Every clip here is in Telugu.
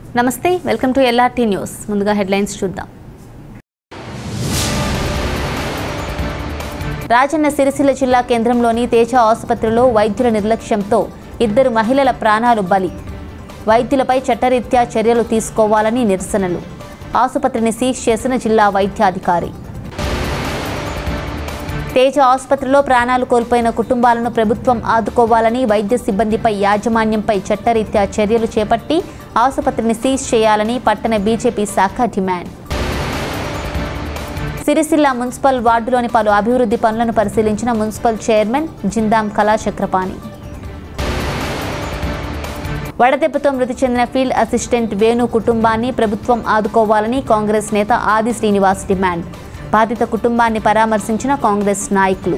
నమస్తే వెల్కమ్ టు ఎల్ఆర్టీ న్యూస్ ముందుగా హెడ్లైన్స్ చూద్దాం రాజన్న సిరిసిల్ల జిల్లా కేంద్రంలోని తేజ ఆసుపత్రిలో వైద్యుల నిర్లక్ష్యంతో ఇద్దరు మహిళల ప్రాణాలు బలి వైద్యులపై చట్టరీత్యా చర్యలు తీసుకోవాలని నిరసనలు ఆసుపత్రిని సీజ్ చేసిన జిల్లా వైద్యాధికారి తేజ ఆసుపత్రిలో ప్రాణాలు కోల్పోయిన కుటుంబాలను ప్రభుత్వం ఆదుకోవాలని వైద్య సిబ్బందిపై యాజమాన్యంపై చట్టరీత్యా చర్యలు చేపట్టి ఆసుపత్రిని సీజ్ చేయాలని పట్టణ బీజేపీ శాఖ డిమాండ్ సిరిసిల్ల మున్సిపల్ వార్డులోని పలు అభివృద్ధి పనులను పరిశీలించిన మున్సిపల్ చైర్మన్ జిందాం కళాచక్రపాణి వడదెబ్బతో మృతి చెందిన ఫీల్డ్ అసిస్టెంట్ వేణు కుటుంబాన్ని ప్రభుత్వం ఆదుకోవాలని కాంగ్రెస్ నేత ఆది శ్రీనివాస్ డిమాండ్ బాధిత కుటుంబాన్ని పరామర్శించిన కాంగ్రెస్ నాయకులు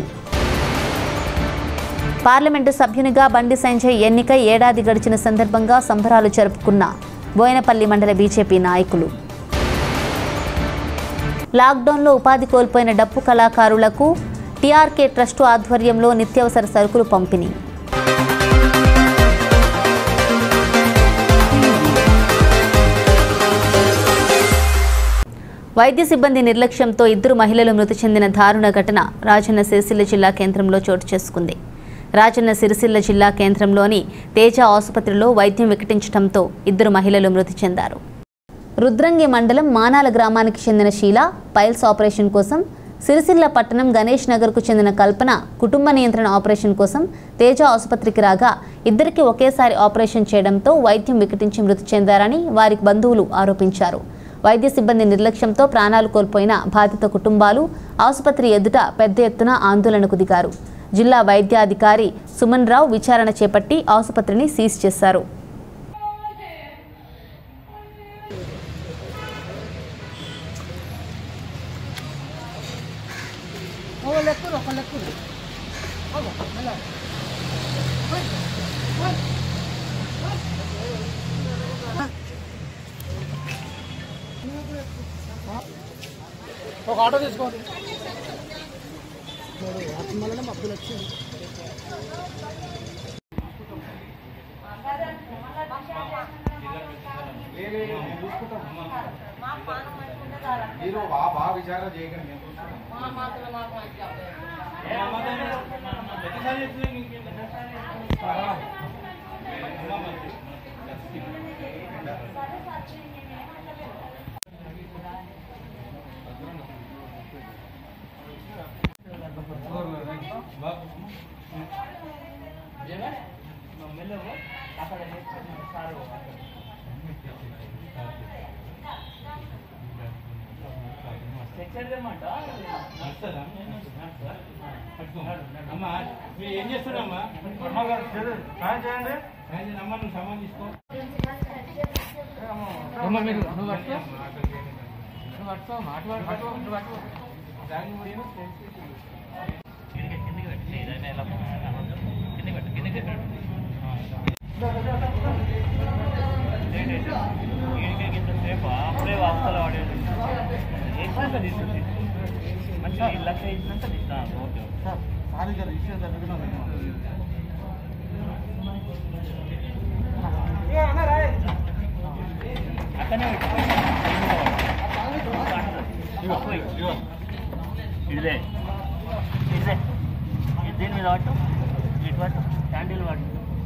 పార్లమెంటు సభ్యునిగా బండి సంజయ్ ఎన్నికై ఏడాది గడిచిన సందర్భంగా సంబరాలు జరుపుకున్న బోయనపల్లి మండల బీజేపీ నాయకులు లాక్డౌన్లో ఉపాధి కోల్పోయిన డప్పు కళాకారులకు టీఆర్కే ట్రస్టు ఆధ్వర్యంలో నిత్యావసర సరుకులు పంపిణీ వైద్య సిబ్బంది నిర్లక్ష్యంతో ఇద్దరు మహిళలు మృతి చెందిన దారుణ ఘటన రాజన్న సిరిసిల్ల జిల్లా కేంద్రంలో చోటు చేసుకుంది రాజన్న సిరిసిల్ల జిల్లా కేంద్రంలోని తేజ ఆసుపత్రిలో వైద్యం వికటించడంతో ఇద్దరు మహిళలు మృతి చెందారు రుద్రంగి మండలం మానాల గ్రామానికి చెందిన షీల పైల్స్ ఆపరేషన్ కోసం సిరిసిల్ల పట్టణం గణేష్ నగర్కు చెందిన కల్పన కుటుంబ నియంత్రణ ఆపరేషన్ కోసం తేజ ఆసుపత్రికి రాగా ఇద్దరికి ఒకేసారి ఆపరేషన్ చేయడంతో వైద్యం వికటించి మృతి చెందారని వారి బంధువులు ఆరోపించారు వైద్య సిబ్బంది నిర్లక్ష్యంతో ప్రాణాలు కోల్పోయిన బాధిత కుటుంబాలు ఆసుపత్రి ఎదుట పెద్ద ఎత్తున ఆందోళనకు దిగారు జిల్లా వైద్యాధికారి సుమన్ రావు విచారణ చేపట్టి ఆసుపత్రిని సీజ్ చేశారు ఒక ఆటో తీసుకోండి మీరు బాగా బాగా విచారణ చేయకండి మేము చూస్తున్నాం. అమ్మా మీరు ఏం చేస్తున్నారమ్మా అమ్మగారు సాయం చేయండి సాయం చేయండి అమ్మ నువ్వు సామాన్ తీసుకో అమ్మ మీరు నువ్వు పట్టుకో నువ్వు పట్టుకో మాట్లాడు పట్టుకో నువ్వు పట్టుకో అప్పుడే వాస్తవాలు వాడేది వేసినాక తీసుకుంది మంచిగా ఈ లక్ష ఇచ్చినాక తీస్తా ఓకే సారీ గారు ఇష్యూ జరుగుతున్నాం అక్కడనే ఇడిదే ఇడిదే ఇది దీని మీద పట్టు ఇటు పట్టు క్యాండిల్ పట్టు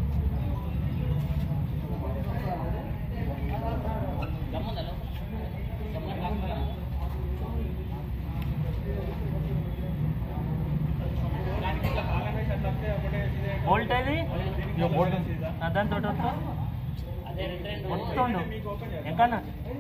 బోల్ట్ అది దాంతో మొత్తం ఎంకన్నా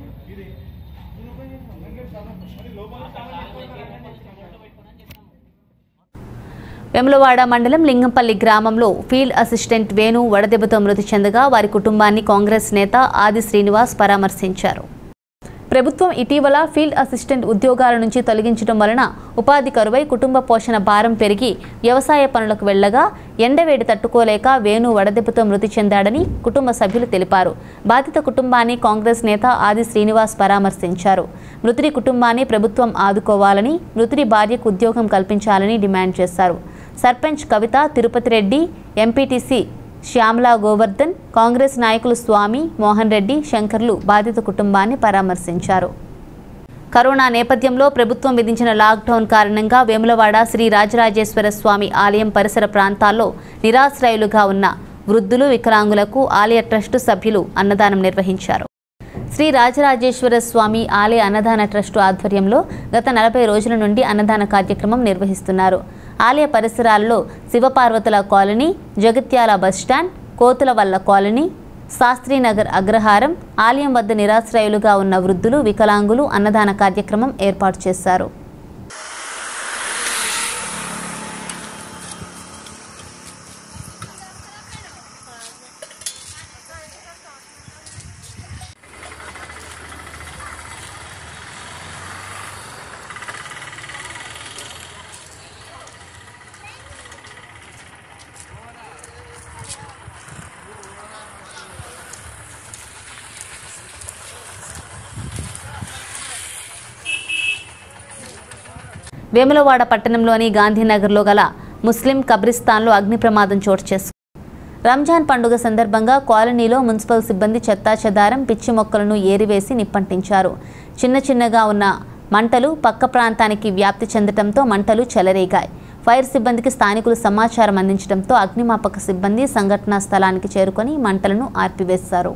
వెములవాడ మండలం లింగంపల్లి గ్రామంలో ఫీల్డ్ అసిస్టెంట్ వేణు వడదెబ్బతో మృతి చెందగా వారి కుటుంబాన్ని కాంగ్రెస్ నేత ఆది శ్రీనివాస్ పరామర్శించారు ప్రభుత్వం ఇటీవల ఫీల్డ్ అసిస్టెంట్ ఉద్యోగాల నుంచి తొలగించడం వలన ఉపాధి కరువై కుటుంబ పోషణ భారం పెరిగి వ్యవసాయ పనులకు వెళ్లగా ఎండవేడి తట్టుకోలేక వేణు వడదెబ్బతో మృతి చెందాడని కుటుంబ సభ్యులు తెలిపారు బాధిత కుటుంబాన్ని కాంగ్రెస్ నేత ఆది శ్రీనివాస్ పరామర్శించారు మృతుడి కుటుంబాన్ని ప్రభుత్వం ఆదుకోవాలని మృతుడి భార్యకు ఉద్యోగం కల్పించాలని డిమాండ్ చేశారు సర్పంచ్ కవిత తిరుపతి రెడ్డి ఎంపీటీసీ శ్యామలా గోవర్ధన్ కాంగ్రెస్ నాయకులు స్వామి మోహన్ రెడ్డి శంకర్లు బాధిత కుటుంబాన్ని పరామర్శించారు కరోనా నేపథ్యంలో ప్రభుత్వం విధించిన లాక్డౌన్ కారణంగా వేములవాడ శ్రీ రాజరాజేశ్వర స్వామి ఆలయం పరిసర ప్రాంతాల్లో నిరాశ్రయులుగా ఉన్న వృద్ధులు వికలాంగులకు ఆలయ ట్రస్టు సభ్యులు అన్నదానం నిర్వహించారు శ్రీ రాజరాజేశ్వర స్వామి ఆలయ అన్నదాన ట్రస్టు ఆధ్వర్యంలో గత నలభై రోజుల నుండి అన్నదాన కార్యక్రమం నిర్వహిస్తున్నారు ఆలయ పరిసరాల్లో శివపార్వతుల కాలనీ జగిత్యాల బస్టాండ్ కోతుల వల్ల కాలనీ శాస్త్రీనగర్ అగ్రహారం ఆలయం వద్ద నిరాశ్రయులుగా ఉన్న వృద్ధులు వికలాంగులు అన్నదాన కార్యక్రమం ఏర్పాటు చేశారు వేములవాడ పట్టణంలోని గాంధీనగర్లో గల ముస్లిం కబ్రిస్తాన్లో అగ్ని ప్రమాదం చోటు చేసుకుంది రంజాన్ పండుగ సందర్భంగా కాలనీలో మున్సిపల్ సిబ్బంది చెత్తా చెదారం పిచ్చి మొక్కలను ఏరివేసి నిప్పంటించారు చిన్న చిన్నగా ఉన్న మంటలు పక్క ప్రాంతానికి వ్యాప్తి చెందడంతో మంటలు చెలరేగాయి ఫైర్ సిబ్బందికి స్థానికులు సమాచారం అందించడంతో అగ్నిమాపక సిబ్బంది సంఘటనా స్థలానికి చేరుకొని మంటలను ఆర్పివేశారు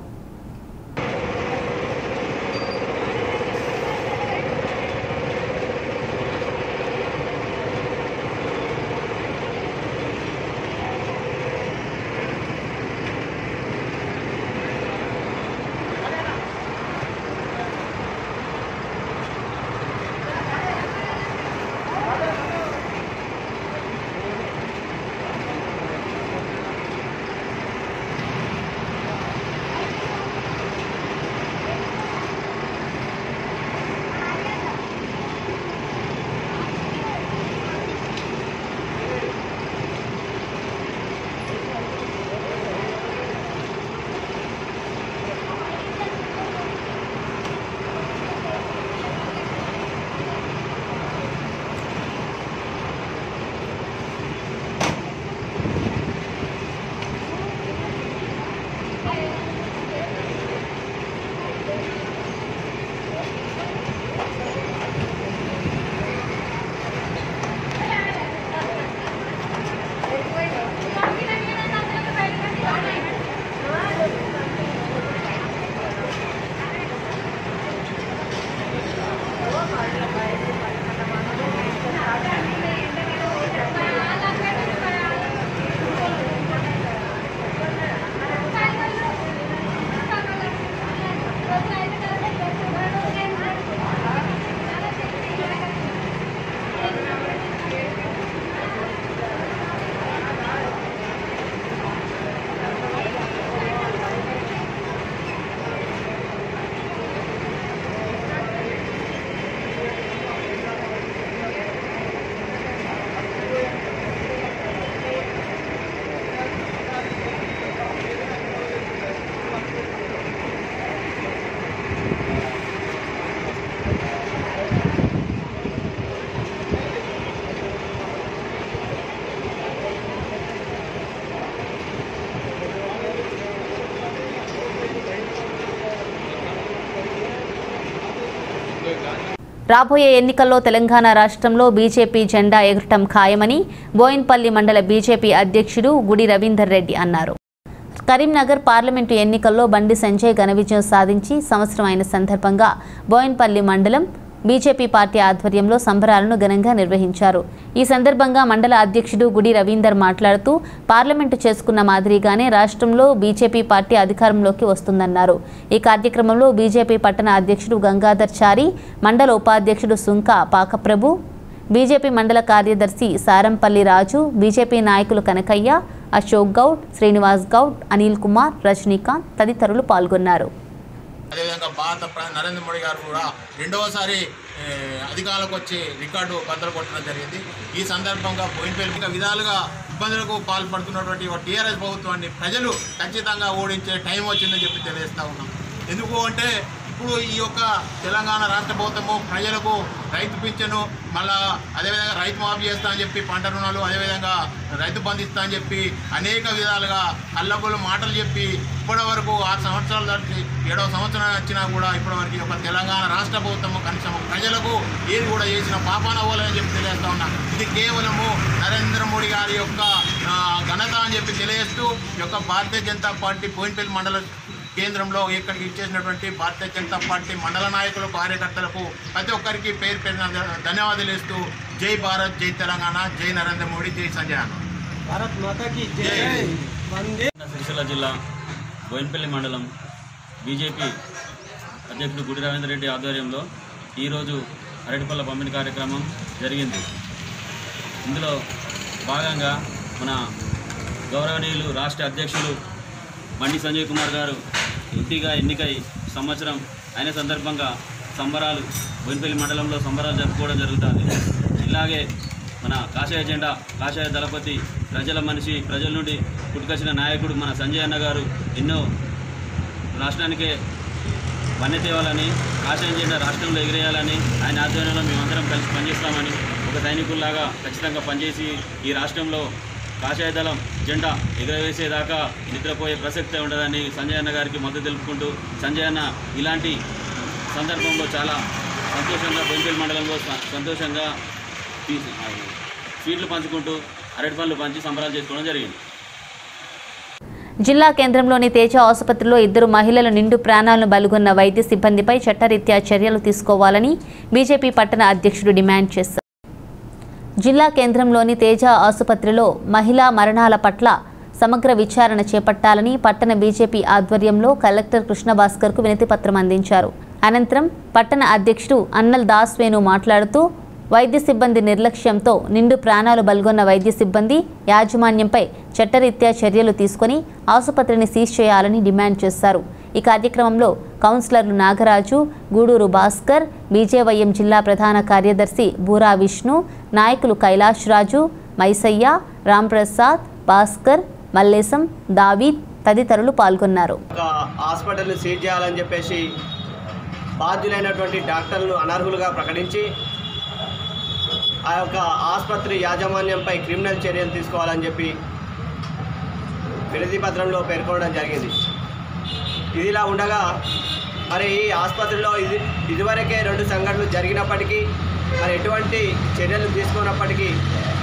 రాబోయే ఎన్నికల్లో తెలంగాణ రాష్ట్రంలో బీజేపీ జెండా ఎగరటం ఖాయమని బోయిన్పల్లి మండల బీజేపీ అధ్యక్షుడు గుడి రవీందర్ రెడ్డి అన్నారు కరీంనగర్ పార్లమెంటు ఎన్నికల్లో బండి సంజయ్ ఘన విజయం సాధించి సంవత్సరం అయిన సందర్భంగా బోయిన్పల్లి మండలం బీజేపీ పార్టీ ఆధ్వర్యంలో సంబరాలను ఘనంగా నిర్వహించారు ఈ సందర్భంగా మండల అధ్యక్షుడు గుడి రవీందర్ మాట్లాడుతూ పార్లమెంటు చేసుకున్న మాదిరిగానే రాష్ట్రంలో బీజేపీ పార్టీ అధికారంలోకి వస్తుందన్నారు ఈ కార్యక్రమంలో బీజేపీ పట్టణ అధ్యక్షుడు గంగాధర్ చారి మండల ఉపాధ్యక్షుడు సుంక పాకప్రభు బీజేపీ మండల కార్యదర్శి సారంపల్లి రాజు బీజేపీ నాయకులు కనకయ్య అశోక్ గౌడ్ శ్రీనివాస్ గౌడ్ అనిల్ కుమార్ రజనీకాంత్ తదితరులు పాల్గొన్నారు అదేవిధంగా భారత ప్ర- నరేంద్ర మోడీ గారు కూడా రెండవసారి ఏ, అధికారంలోకి వచ్చి రికార్డు బద్దలు కొట్టడం జరిగింది ఈ సందర్భంగా పోయిన విధాలుగా ఇబ్బందులకు పాల్పడుతున్నటువంటి టీఆర్ఎస్ ప్రభుత్వాన్ని ప్రజలు ఖచ్చితంగా ఓడించే టైం వచ్చిందని చెప్పి తెలియజేస్తా ఉన్నాం ఎందుకు అంటే ఇప్పుడు ఈ యొక్క తెలంగాణ రాష్ట్ర ప్రభుత్వము ప్రజలకు రైతు పింఛను మళ్ళా అదేవిధంగా రైతు మాఫీ చేస్తా అని చెప్పి పంట రుణాలు అదేవిధంగా రైతు బంధు ఇస్తా అని చెప్పి అనేక విధాలుగా అల్లబులు మాటలు చెప్పి ఇప్పటి వరకు ఆరు సంవత్సరాలు దాటి ఏడవ సంవత్సరం వచ్చినా కూడా ఇప్పటి వరకు ఈ యొక్క తెలంగాణ రాష్ట్ర ప్రభుత్వము కనీసం ప్రజలకు ఏది కూడా చేసిన పాపాన అవ్వాలని చెప్పి తెలియజేస్తా ఉన్నా ఇది కేవలము నరేంద్ర మోడీ గారి యొక్క ఆ, ఘనత అని చెప్పి తెలియజేస్తూ ఈ యొక్క భారతీయ జనతా పార్టీ పోయినపల్లి మండల కేంద్రంలో ఇక్కడికి ఇచ్చేసినటువంటి భారతీయ జనతా పార్టీ మండల నాయకులు కార్యకర్తలకు ప్రతి ఒక్కరికి పేరు పేరున ధన్యవాదాలు ఇస్తూ జై భారత్ జై తెలంగాణ జై నరేంద్ర మోడీ జై సంజయ్ అన్న. భారత్ మాతాకి జై జై. వందే సిరిసిల్ల జిల్లా బోయినపల్లి మండలం బీజేపీ అధ్యక్షుడు గుడి రవీందర్ రెడ్డి ఆధ్వర్యంలో ఈరోజు అరటిపళ్ళ పంపిణీ కార్యక్రమం జరిగింది ఇందులో భాగంగా మన గౌరవనీయులు రాష్ట్ర అధ్యక్షులు బండి సంజయ్ కుమార్ గారు ఎంపీగా ఎన్నికై సంవత్సరం అయిన సందర్భంగా సంబరాలు బోయినపల్లి మండలంలో సంబరాలు జరుపుకోవడం జరుగుతుంది ఇలాగే మన కాషాయ జెండా కాషాయ దళపతి ప్రజల మనిషి ప్రజల నుండి పుట్టుకొచ్చిన నాయకుడు మన సంజయ్ అన్న గారు ఎన్నో రాష్ట్రానికే వన్య తేవాలని కాషాయం జెండా రాష్ట్రంలో ఎగిరేయాలని ఆయన ఆధ్వర్యంలో మేమందరం కలిసి పనిచేస్తామని ఒక సైనికుల్లాగా ఖచ్చితంగా పనిచేసి ఈ రాష్ట్రంలో కాషాయ దళం జెండా ఎగరవేసేదాకా నిద్రపోయే ప్రసక్తే ఉండదని సంజయ్ అన్న గారికి మద్దతు తెలుపుకుంటూ సంజయ్ అన్న ఇలాంటి సందర్భంలో చాలా సంతోషంగా బొంపేల్ మండలంలో స- సంతోషంగా తీసి స్వీట్లు పంచుకుంటూ అరటి పండ్లు పంచి సంబరాలు చేసుకోవడం జరిగింది జిల్లా కేంద్రంలోని తేజ ఆసుపత్రిలో ఇద్దరు మహిళల నిండు ప్రాణాలను బలుగొన్న వైద్య సిబ్బందిపై చట్టరీత్యా చర్యలు తీసుకోవాలని బీజేపీ పట్టణ అధ్యక్షుడు డిమాండ్ చేశారు జిల్లా కేంద్రంలోని తేజ ఆసుపత్రిలో మహిళా మరణాల పట్ల సమగ్ర విచారణ చేపట్టాలని పట్టణ బీజేపీ ఆధ్వర్యంలో కలెక్టర్ కృష్ణభాస్కర్కు వినతిపత్రం అందించారు అనంతరం పట్టణ అధ్యక్షుడు అన్నల్ దాస్ వేణు మాట్లాడుతూ వైద్య సిబ్బంది నిర్లక్ష్యంతో నిండు ప్రాణాలు బల్గొన్న వైద్య సిబ్బంది యాజమాన్యంపై చట్టరీత్యా చర్యలు తీసుకొని ఆసుపత్రిని సీజ్ చేయాలని డిమాండ్ చేశారు ఈ కార్యక్రమంలో కౌన్సిలర్లు నాగరాజు గూడూరు భాస్కర్ బీజేవైఎం జిల్లా ప్రధాన కార్యదర్శి బూరా విష్ణు నాయకులు కైలాష్ రాజు మైసయ్య రాంప్రసాద్ భాస్కర్ మల్లేశం దావీద్ తదితరులు పాల్గొన్నారు ఒక హాస్పిటల్ని సీజ్ చేయాలని చెప్పేసి బాధ్యులైనటువంటి డాక్టర్లు అనర్హులుగా ప్రకటించి ఆ యొక్క ఆసుపత్రి యాజమాన్యంపై క్రిమినల్ చర్యలు తీసుకోవాలని చెప్పి వినతి పత్రంలో పేర్కొనడం జరిగింది ఇదిలా ఉండగా మరి ఈ ఆసుపత్రిలో ఇది ఇదివరకే రెండు సంఘటనలు జరిగినప్పటికీ మరి ఎటువంటి చర్యలు తీసుకున్నప్పటికీ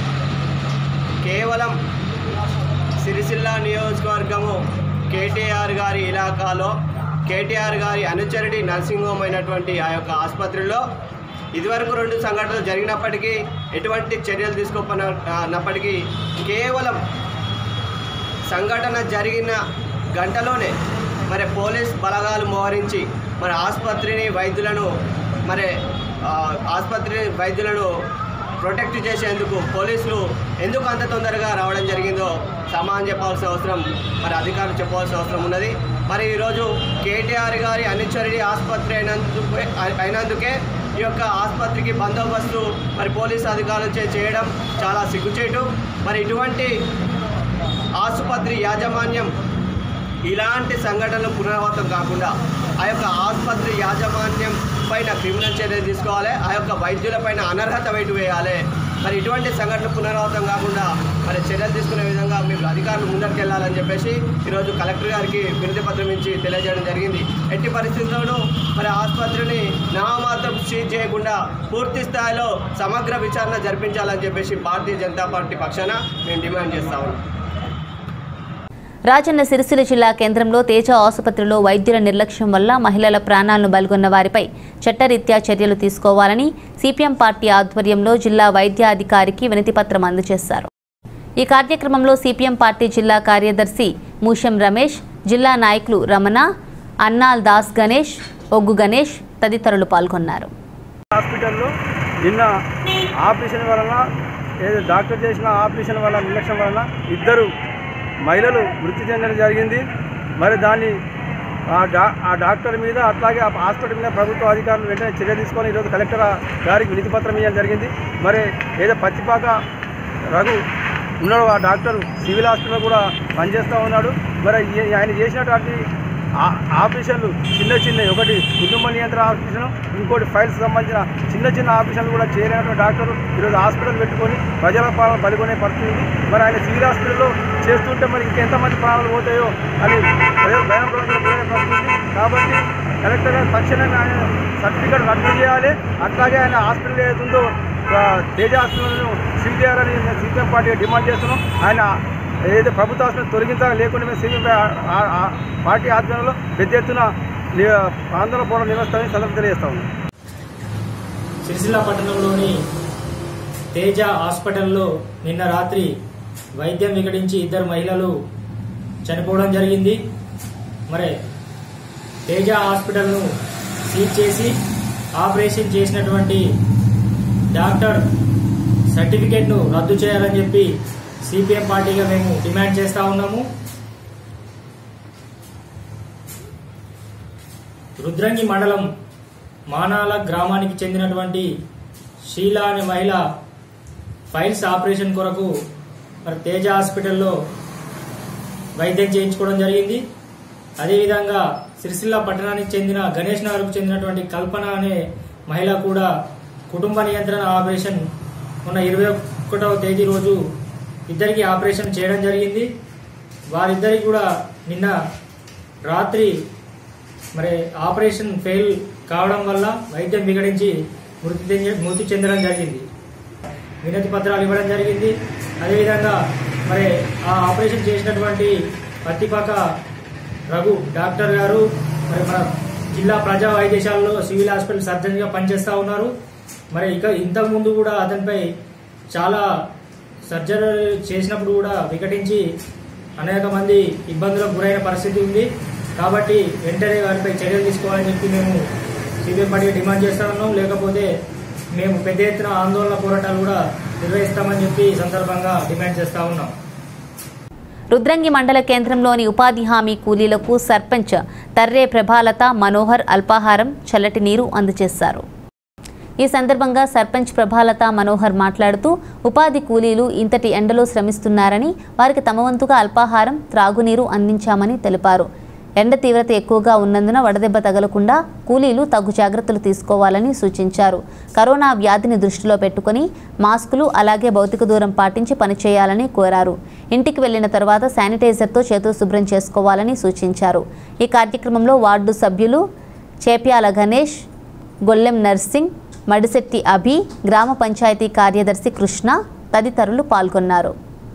కేవలం సిరిసిల్ల నియోజకవర్గము కేటీఆర్ గారి ఇలాకాలో కేటీఆర్ గారి అనుచరుడి నర్సింగ్ హోమ్ అయినటువంటి ఆ యొక్క ఆసుపత్రిలో ఇదివరకు రెండు సంఘటనలు జరిగినప్పటికీ ఎటువంటి చర్యలు తీసుకోకపోయినప్పటికీ కేవలం సంఘటన జరిగిన గంటలోనే మరి పోలీస్ బలగాలు మోహరించి మరి ఆసుపత్రిని వైద్యులను మరి ఆ, ఆసుపత్రి వైద్యులను ప్రొటెక్ట్ చేసేందుకు పోలీసులు ఎందుకు అంత తొందరగా రావడం జరిగిందో సమానం చెప్పాల్సిన అవసరం మరి అధికారులు చెప్పాల్సిన అవసరం ఉన్నది మరి ఈరోజు కేటీఆర్ గారి అనుచరుడి ఆసుపత్రి అయినందుకు అయినందుకే ఈ యొక్క ఆసుపత్రికి బందోబస్తు మరి పోలీస్ అధికారులు చే- చేయడం చాలా సిగ్గుచేటు మరి ఇటువంటి ఆసుపత్రి యాజమాన్యం ఇలాంటి సంఘటనలు పునరావృతం కాకుండా ఆ యొక్క ఆసుపత్రి యాజమాన్యం పైన క్రిమినల్ చర్యలు తీసుకోవాలి ఆ యొక్క వైద్యులపైన అనర్హత వేటు వేయాలి మరి ఇటువంటి సంఘటనలు పునరావృతం కాకుండా మరి చర్యలు తీసుకునే విధంగా మేము అధికారులు ముందరికి వెళ్ళాలని చెప్పేసి ఈరోజు కలెక్టర్ గారికి వినతి పత్రం ఇచ్చి తెలియజేయడం జరిగింది ఎట్టి పరిస్థితుల్లోనూ మరి ఆసుపత్రిని నామమాత్రం సీజ్ చేయకుండా పూర్తి స్థాయిలో సమగ్ర విచారణ జరిపించాలని చెప్పేసి భారతీయ జనతా పార్టీ పక్షాన మేము డిమాండ్ చేస్తా ఉన్నాం రాజన్న సిరిసిల్ల జిల్లా కేంద్రంలో తేజ ఆసుపత్రిలో వైద్యుల నిర్లక్ష్యం వల్ల మహిళల ప్రాణాలను బల్గొన్న వారిపై చట్టరీత్యా చర్యలు తీసుకోవాలని సిపిఎం పార్టీ ఆధ్వర్యంలో జిల్లా వైద్యాధికారికి వినతిపత్రం అందజేశారు ఈ కార్యక్రమంలో సిపిఎం పార్టీ జిల్లా కార్యదర్శి మూషం రమేష్ జిల్లా నాయకులు రమణ అన్నాల్ దాస్ గణేష్ ఒగ్గు గణేష్ తదితరులు పాల్గొన్నారు హాస్పిటల్లో నిన్న ఆపరేషన్ వలన ఏదో డాక్టర్ చేసిన ఆపరేషన్ వల్ల నిర్లక్ష్యం వలన ఇద్దరు మహిళలు మృతి చెందడం జరిగింది మరి దాన్ని ఆ డా ఆ డాక్టర్ మీద అట్లాగే ఆ హాస్పిటల్ మీద ప్రభుత్వ అధికారులు వెంటనే చర్య తీసుకొని ఈరోజు కలెక్టర్ గారికి వినతి పత్రం ఇవ్వడం జరిగింది మరి ఏదో పత్తిపాక రఘు ఉన్నాడు ఆ డాక్టర్ సివిల్ హాస్పిటల్లో కూడా పనిచేస్తూ ఉన్నాడు మరి ఈ- ఆయన చేసినటువంటి ఆ- ఆపరేషన్లు చిన్న చిన్న ఒకటి కుటుంబ నియంత్రణ ఆపరేషన్ ఇంకోటి ఫైల్స్ సంబంధించిన చిన్న చిన్న ఆపరేషన్లు కూడా చేయలేనటువంటి డాక్టర్ ఈరోజు హాస్పిటల్ పెట్టుకొని ప్రజల పాలన పలుకునే పరిస్థితి ఉంది మరి ఆయన సివిల్ హాస్పిటల్లో చేస్తుంటే మరి ఇంకెంతమంది ప్రాణాలు పోతాయో అని భయం భయం గురయ్యే పరిస్థితి ఉంది. కాబట్టి కలెక్టర్ గారు తక్షణమే ఆయన సర్టిఫికేట్ రద్దు చేయాలి అట్లాగే ఆయన హాస్పిటల్ ఏదుందో ఆ, తేజ హాస్పిటల్ను సీల్ చేయాలని మేము సిపిఎం పార్టీగా డిమాండ్ చేస్తున్నాం ఆయన ఏదైతే ప్రభుత్వ హాస్పిటల్ తొలగించాలి లేకుండా మేము సిపిఎం పార్టీ ఆధ్వర్యంలో పెద్ద ఎత్తున ని- ఆందోళన పోవడం నిర్వహిస్తామని సందర్భం తెలియజేస్తా ఉన్నాం సిరిసిల్ల పట్టణంలోని తేజ హాస్పిటల్లో నిన్న రాత్రి వైద్యం వికటించి ఇద్దరు మహిళలు చనిపోవడం జరిగింది మరి తేజ హాస్పిటల్ను సీజ్ చేసి ఆపరేషన్ చేసినటువంటి డాక్టర్ సర్టిఫికేట్ను రద్దు చేయాలని చెప్పి సిపిఎం పార్టీగా మేము డిమాండ్ చేస్తా ఉన్నాము రుద్రంగి మండలం మానాల గ్రామానికి చెందినటువంటి షీలా అనే మహిళ ఫైల్స్ ఆపరేషన్ కొరకు మరి తేజ హాస్పిటల్లో వైద్యం చేయించుకోవడం జరిగింది అదేవిధంగా సిరిసిల్ల పట్టణానికి చెందిన గణేష్ నగర్కు చెందినటువంటి కల్పన అనే మహిళ కూడా కుటుంబ నియంత్రణ ఆపరేషన్ మొన్న ఇరవై ఒకటవ తేదీ రోజు ఇద్దరికి ఆపరేషన్ చేయడం జరిగింది వారిద్దరికి కూడా నిన్న రాత్రి మరి ఆపరేషన్ ఫెయిల్ కావడం వల్ల వైద్యం విగడించి మృతి చెంద- మృతి చెందడం జరిగింది వినతి పత్రాలు ఇవ్వడం జరిగింది అదేవిధంగా మరి ఆ ఆపరేషన్ చేసినటువంటి పత్తిపాక రఘు డాక్టర్ గారు మరి మన జిల్లా ప్రజా వైద్యశాలలో సివిల్ హాస్పిటల్ సర్జన్గా పనిచేస్తూ ఉన్నారు మరి ఇక ఇంతకు ముందు కూడా అతనిపై చాలా సర్జరీ చేసినప్పుడు కూడా వికటించి అనేక మంది ఇబ్బందులకు గురైన పరిస్థితి ఉంది కాబట్టి వెంటనే వారిపై చర్యలు తీసుకోవాలని చెప్పి మేము సిబిఐ పార్టీగా డిమాండ్ చేస్తా ఉన్నాం లేకపోతే మేము పెద్ద ఎత్తున ఆందోళన పోరాటాలు కూడా నిర్వహిస్తామని చెప్పి ఈ సందర్భంగా డిమాండ్ చేస్తా ఉన్నాం రుద్రంగి మండల కేంద్రంలోని ఉపాధి హామీ కూలీలకు సర్పంచ్ తర్రే ప్రభాలత మనోహర్ అల్పాహారం చల్లటి నీరు అందజేశారు ఈ సందర్భంగా సర్పంచ్ ప్రభాలత మనోహర్ మాట్లాడుతూ ఉపాధి కూలీలు ఇంతటి ఎండలో శ్రమిస్తున్నారని వారికి తమ వంతుగా అల్పాహారం త్రాగునీరు అందించామని తెలిపారు ఎండ తీవ్రత ఎక్కువగా ఉన్నందున వడదెబ్బ తగలకుండా కూలీలు తగు జాగ్రత్తలు తీసుకోవాలని సూచించారు కరోనా వ్యాధిని దృష్టిలో పెట్టుకుని మాస్కులు అలాగే భౌతిక దూరం పాటించి పనిచేయాలని కోరారు ఇంటికి వెళ్లిన తర్వాత శానిటైజర్తో చేతులు శుభ్రం చేసుకోవాలని సూచించారు ఈ కార్యక్రమంలో వార్డు సభ్యులు చేప్యాల గణేష్ గొల్లెం నర్సింగ్ మడిశెట్టి అభి గ్రామ పంచాయతీ కార్యదర్శి కృష్ణ తదితరులు పాల్గొన్నారు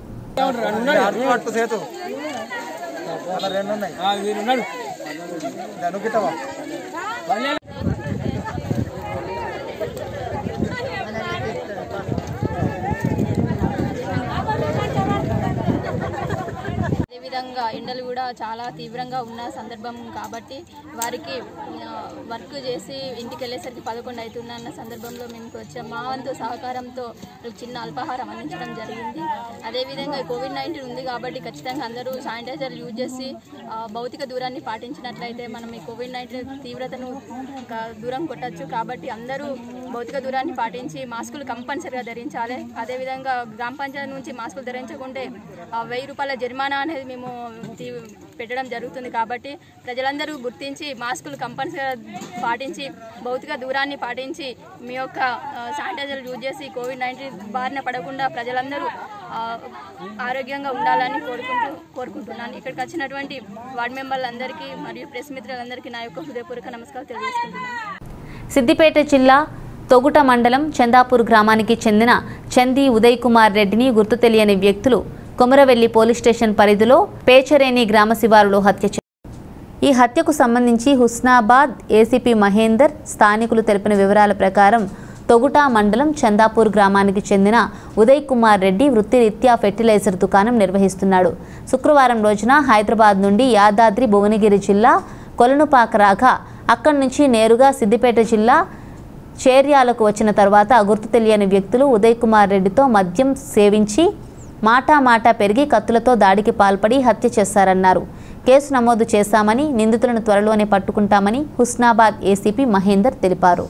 అదేవిధంగా ఎండలు కూడా చాలా తీవ్రంగా ఉన్న సందర్భం కాబట్టి వారికి ఆ, వర్క్ చేసి ఇంటికి వెళ్ళేసరికి పదకొండు అవుతున్న అన్న సందర్భంలో మేము వచ్చాం మా వంతు సహకారంతో ఒక చిన్న అల్పాహారం అందించడం జరిగింది అదేవిధంగా కోవిడ్ నైన్టీన్ ఉంది కాబట్టి ఖచ్చితంగా అందరూ శానిటైజర్ యూజ్ చేసి ఆ, భౌతిక దూరాన్ని పాటించినట్లయితే మనం ఈ కోవిడ్ నైన్టీన్ తీవ్రతను క- దూరం కొట్టచ్చు కాబట్టి అందరూ భౌతిక దూరాన్ని పాటించి మాస్కులు కంపల్సరిగా ధరించాలి అదేవిధంగా గ్రామ పంచాయతీ నుంచి మాస్కులు ధరించకుంటే ఆ, వెయ్యి రూపాయల జరిమానా అనేది మేము తీ- పెట్టడం జరుగుతుంది కాబట్టి ప్రజలందరూ గుర్తించి మాస్కులు కంపల్సరిగా పాటించి భౌతిక దూరాన్ని పాటించి మీ యొక్క ఆ, శానిటైజర్ యూజ్ చేసి కోవిడ్ నైన్టీన్ బారిన పడకుండా ప్రజలందరూ ఆ, ఆరోగ్యంగా ఉండాలని కోరుకుంటూ కోరుకుంటున్నాను ఇక్కడికి వచ్చినటువంటి వార్డు మెంబర్లందరికీ మరియు ప్రెస్ మిత్రులందరికీ నా యొక్క హృదయపూర్వక నమస్కారాలు తెలియజేసుకుంటున్నాను సిద్దిపేట జిల్లా తొగుట మండలం చందాపూర్ గ్రామానికి చెందిన చంది ఉదయ్ కుమార్ రెడ్డిని గుర్తు తెలియని వ్యక్తులు కొమరవెల్లి పోలీస్ స్టేషన్ పరిధిలో పేచరేని గ్రామ శివారులో హత్య చేశారు ఈ హత్యకు సంబంధించి హుస్నాబాద్ ఏసీపీ మహేందర్ స్థానికులు తెలిపిన వివరాల ప్రకారం తొగుట మండలం చందాపూర్ గ్రామానికి చెందిన ఉదయ్ కుమార్ రెడ్డి వృత్తిరీత్యా ఫెర్టిలైజర్ దుకాణం నిర్వహిస్తున్నాడు శుక్రవారం రోజున హైదరాబాద్ నుండి యాదాద్రి భువనగిరి జిల్లా కొలనుపాక రాగా అక్కడి నుంచి నేరుగా సిద్దిపేట జిల్లా చేర్యాలకు వచ్చిన తర్వాత గుర్తు తెలియని వ్యక్తులు ఉదయ్ కుమార్ రెడ్డితో మద్యం సేవించి మాటా మాటా పెరిగి కత్తులతో దాడికి పాల్పడి హత్య చేశారన్నారు కేసు నమోదు చేశామని నిందితులను త్వరలోనే పట్టుకుంటామని హుస్నాబాద్ ఏసీపీ మహేందర్ తెలిపారు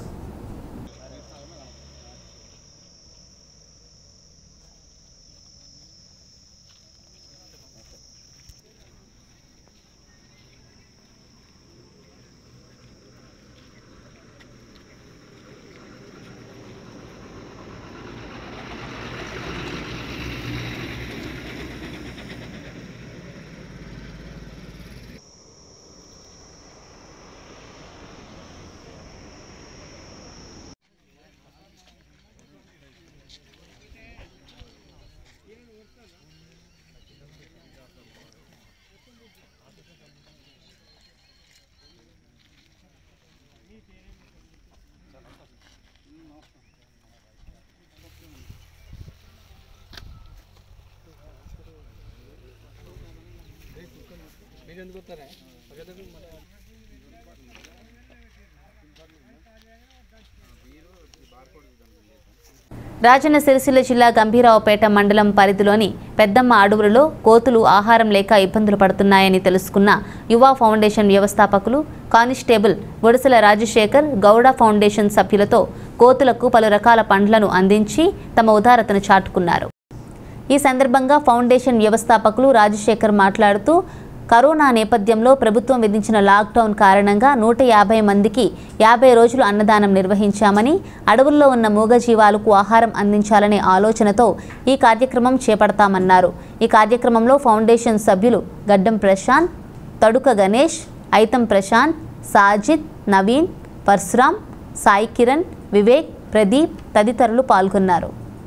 రాజన్న సిరిసిల్ల జిల్లా గంభీరావుపేట మండలం పరిధిలోని పెద్దమ్మ అడవులలో కోతులు ఆహారం లేక ఇబ్బందులు పడుతున్నాయని తెలుసుకున్న యువ ఫౌండేషన్ వ్యవస్థాపకులు కానిస్టేబుల్ ఒడిసెల రాజశేఖర్ గౌడ ఫౌండేషన్ సభ్యులతో కోతులకు పలు రకాల పండ్లను అందించి తమ ఉదారతను చాటుకున్నారు ఈ సందర్భంగా ఫౌండేషన్ వ్యవస్థాపకులు రాజశేఖర్ మాట్లాడుతూ కరోనా నేపథ్యంలో ప్రభుత్వం విధించిన లాక్డౌన్ కారణంగా నూట యాభై మందికి యాభై రోజులు అన్నదానం నిర్వహించామని అడవుల్లో ఉన్న మూగజీవాలకు ఆహారం అందించాలనే ఆలోచనతో ఈ కార్యక్రమం చేపడతామన్నారు ఈ కార్యక్రమంలో ఫౌండేషన్ సభ్యులు గడ్డం ప్రశాంత్ తడుక గణేష్ ఐతం ప్రశాంత్ సాజిద్ నవీన్ పరశురామ్ సాయి కిరణ్ వివేక్ ప్రదీప్ తదితరులు పాల్గొన్నారు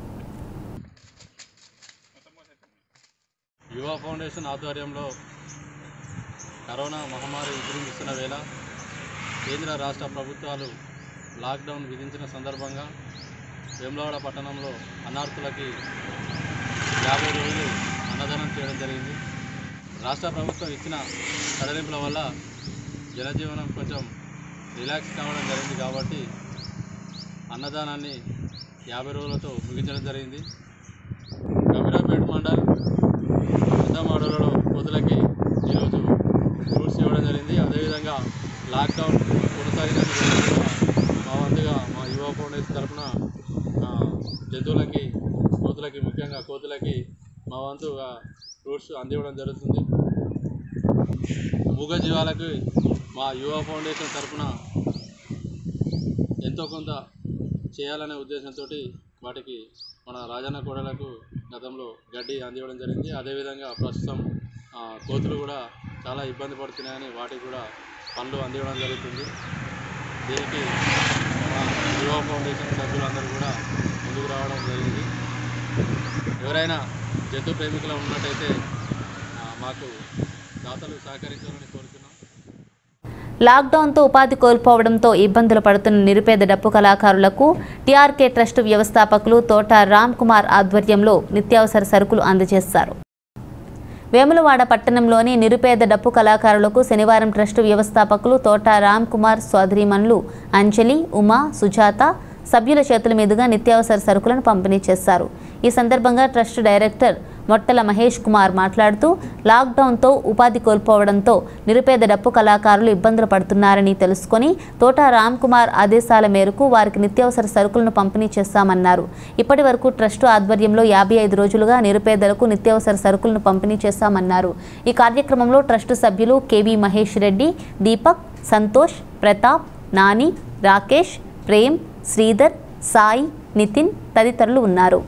యువ ఫౌండేషన్ ఆధ్వర్యంలో కరోనా మహమ్మారి విజృంభిస్తున్న వేళ కేంద్ర రాష్ట్ర ప్రభుత్వాలు లాక్డౌన్ విధించిన సందర్భంగా వేములవాడ పట్టణంలో అన్నార్థులకి యాభై రోజులు అన్నదానం చేయడం జరిగింది రాష్ట్ర ప్రభుత్వం ఇచ్చిన సడలింపుల వల్ల జనజీవనం కొంచెం రిలాక్స్ కావడం జరిగింది కాబట్టి అన్నదానాన్ని యాభై రోజులతో ముగించడం జరిగింది గంభీరాపేట మండల్ పెద్దమాడలలో కోతులకి ఈరోజు ఫ్రూట్స్ ఇవ్వడం జరిగింది అదేవిధంగా లాక్డౌన్ కొనసాగిన మా వంతుగా మా యువ ఫౌండేషన్ తరఫున ఆ, జంతువులకి కోతులకి ముఖ్యంగా కోతులకి మా వంతుగా ఫ్రూట్స్ అందివ్వడం జరుగుతుంది మూగ జీవాలకు మా యువ ఫౌండేషన్ తరఫున ఎంతో కొంత చేయాలనే ఉద్దేశంతో వాటికి మన రాజన్న కోడలకు గతంలో గడ్డి అందివ్వడం జరిగింది అదేవిధంగా ప్రస్తుతం ఆ, కోతులు కూడా చాలా ఇబ్బంది పడుతున్నాయని వాటికి కూడా పండ్లు అందివ్వడం జరుగుతుంది దీనికి మా యువ ఫౌండేషన్ సభ్యులందరూ కూడా ముందుకు రావడం జరిగింది ఎవరైనా జంతు ప్రేమికులు ఉన్నట్టయితే ఆ, మాకు దాతలు సహకరించాలని కోరుతున్నాం లాక్డౌన్తో ఉపాధి కోల్పోవడంతో ఇబ్బందులు పడుతున్న నిరుపేద డప్పు కళాకారులకు టీఆర్కే ట్రస్ట్ వ్యవస్థాపకులు తోట రామ్ కుమార్ ఆధ్వర్యంలో నిత్యావసర సరుకులు అందజేస్తారు వేములవాడ పట్టణంలోని నిరుపేద డప్పు కళాకారులకు శనివారం ట్రస్ట్ వ్యవస్థాపకులు తోట రామ్ కుమార్ సోదరిమణులు అంజలి ఉమా సుజాత సభ్యుల చేతుల మీదుగా నిత్యావసర సరుకులను పంపిణీ చేశారు ఈ సందర్భంగా ట్రస్ట్ డైరెక్టర్ మొట్టల మహేష్ కుమార్ మాట్లాడుతూ లాక్డౌన్తో ఉపాధి కోల్పోవడంతో నిరుపేద డప్పు కళాకారులు ఇబ్బందులు పడుతున్నారని తెలుసుకొని తోట రామ్ కుమార్ ఆదేశాల మేరకు వారికి నిత్యావసర సరుకులను పంపిణీ చేశామన్నారు ఇప్పటి వరకు ట్రస్టు ఆధ్వర్యంలో యాభై ఐదు రోజులుగా నిరుపేదలకు నిత్యావసర సరుకులను పంపిణీ చేశామన్నారు ఈ కార్యక్రమంలో ట్రస్టు సభ్యులు కేవీ మహేష్ రెడ్డి దీపక్ సంతోష్ ప్రతాప్ నాని రాకేష్ ప్రేమ్ శ్రీధర్ సాయి నితిన్ తదితరులు ఉన్నారు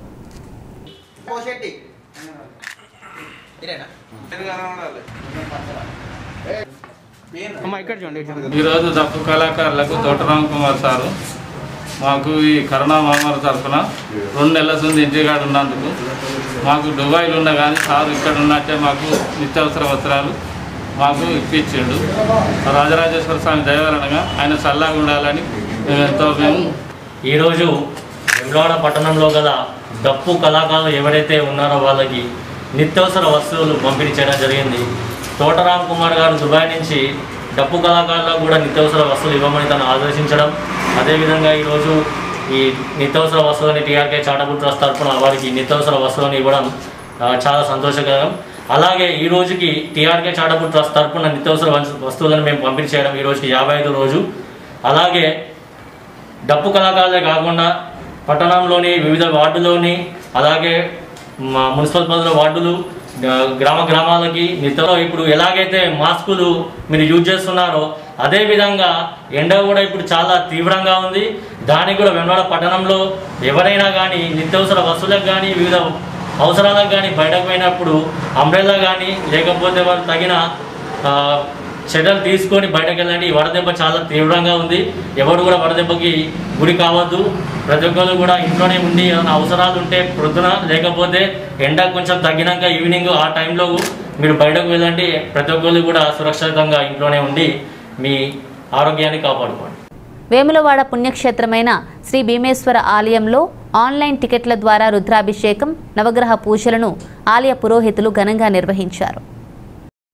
ఈరోజు దప్పు కళాకారులకు తోటరామ్ కుమార్ సారు మాకు ఈ కరోనా మహమ్మారి తరఫున రెండు నెలల నుండి ఇంటికాడ ఉన్నందుకు మాకు దుబాయ్లో ఉన్న కానీ సారు ఇక్కడ ఉన్నట్టే మాకు నిత్యావసర వస్త్రాలు మాకు ఇప్పించిండు రాజరాజేశ్వర స్వామి దయవలనగా ఆయన చల్లగా ఉండాలని మేము ఎంతో మేము ఈరోజు వెమ్లవాడ పట్టణంలో గల డప్పు కళాకారులు ఎవరైతే ఉన్నారో వాళ్ళకి నిత్యావసర వస్తువులు పంపిణీ చేయడం జరిగింది తోటరామ్ కుమార్ గారు దుబాయ్ నుంచి డప్పు కళాకారులకు కూడా నిత్యావసర వస్తువులు ఇవ్వమని తను ఆదేశించడం అదేవిధంగా ఈరోజు ఈ నిత్యావసర వస్తువులని టీఆర్కే చాటబుల్ ట్రస్ట్ తరఫున వారికి నిత్యావసర వస్తువులను ఇవ్వడం ఆ, చాలా సంతోషకరం అలాగే ఈ రోజుకి టీఆర్కే చాటబుల్ ట్రస్ట్ తరఫున నిత్యావసర వస్తు- వస్తువులను మేము పంపిణీ చేయడం ఈ రోజుకి యాభై ఐదు రోజు అలాగే డప్పు కళాకారులే కాకుండా పట్టణంలోని వివిధ వార్డులోని అలాగే మా మున్సిపల్ పరిధిలో వార్డులు ఆ, గ్రామ గ్రామాలకి నిత్యంలో ఇప్పుడు ఎలాగైతే మాస్కులు మీరు యూజ్ చేస్తున్నారో అదే విధంగా ఎండ కూడా ఇప్పుడు చాలా తీవ్రంగా ఉంది దానికి కూడా వెన్నవాడ పట్టణంలో ఎవరైనా కానీ నిత్యావసర వస్తువులకు కానీ వివిధ అవసరాలకు కానీ బయటకు పోయినప్పుడు అంబ్రెల్లా కానీ లేకపోతే వాళ్ళు తగిన ఆ, చర్యలు తీసుకొని బయటకు వెళ్ళండి ఈ వడదెబ్బ చాలా తీవ్రంగా ఉంది ఎవరు కూడా వడదెబ్బకి గురి కావద్దు ప్రతి ఒక్కరు కూడా ఇంట్లోనే ఉండి ఏమైనా అవసరాలు ఉంటే ప్రొద్దున లేకపోతే ఎండ కొంచెం తగ్గినాక ఈవినింగ్ ఆ టైంలో మీరు బయటకు వెళ్ళండి ప్రతి ఒక్కరు కూడా సురక్షితంగా ఇంట్లోనే ఉండి మీ ఆరోగ్యాన్ని కాపాడుకోండి వేములవాడ పుణ్యక్షేత్రమైన శ్రీ భీమేశ్వర ఆలయంలో ఆన్లైన్ టికెట్ల ద్వారా రుద్రాభిషేకం నవగ్రహ పూజలను ఆలయ పురోహితులు ఘనంగా నిర్వహించారు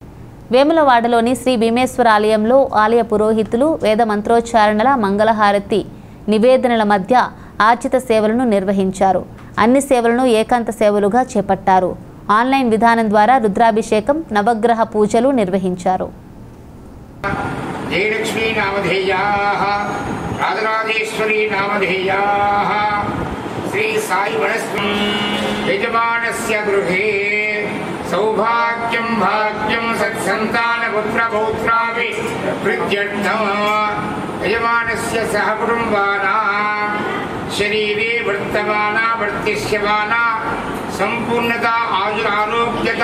వేములవాడలోని శ్రీ భీమేశ్వర ఆలయంలో ఆలయ పురోహితులు వేద మంత్రోచ్చారణల మంగళహారతి నివేదనల మధ్య ఆర్జిత సేవలను నిర్వహించారు అన్ని సేవలను ఏకాంత సేవలుగా చేపట్టారు ఆన్లైన్ విధానం ద్వారా రుద్రాభిషేకం నవగ్రహ పూజలు నిర్వహించారు జయలక్ష్మీ నామధేయాः రాజరాజేశ్వరీ నామధేయాः శ్రీ సాయి వనస్పతి యజమానస్య గృహే సౌభాగ్యం భాగ్యం సత్సంతానపుత్రపౌత్రాపి వృద్ధ్యర్థం యజమానస్య సహ కుటుంబానాం శరీరే వర్తమానా వర్తిష్యమానా సంపూర్ణత ఆయు ఆరోగ్యత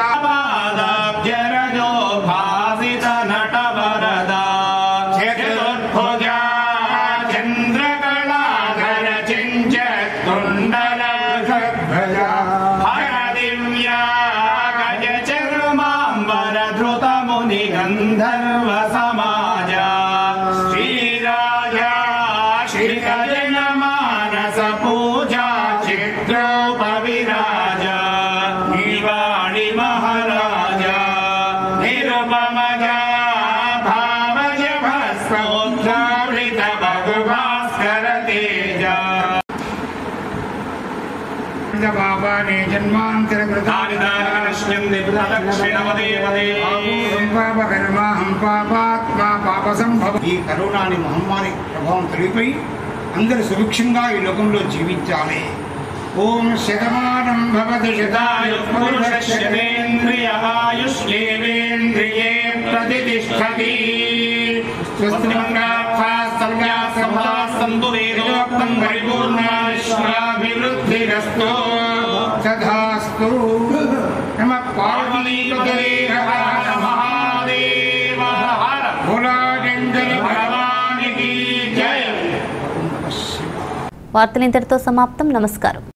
భాసిత నటవరదా చతుర్భుజా చంద్రకళాధర చించత్కుండల హర దివ్యా గజ చర్మాంబర ధృత ముని గంధర్వ సమాజ శ్రీరాజా శ్రీగజన మానస పూజా చిత్రోపవిరాజ నివాణి మహారాజా నిరుపమజ భావజ భస్మోద్ధారిత బహుభాస్కర తేజ పాపానే జన్మాంతర పాపకర్మాహం పాపాత్మా పాప సంభవ ఈ కరోనాని మహమ్మారి ప్రభావం తొలిగిపోయి అందరూ సుభిక్షంగా ఈ లోకంలో జీవించాలి ఓం శతమానం భవతి శతాయు పురుషేంద్రియేంద్రియే ప్రతిష్టతి సంతు పరిపూర్ణాభివృద్ధిరస్తు తథాస్తు నమ పార్వతీపతే మహాదేవ భోలాజంజలి భగవానికి జయ వార్తలు ఇంతటితో సమాప్తం నమస్కారం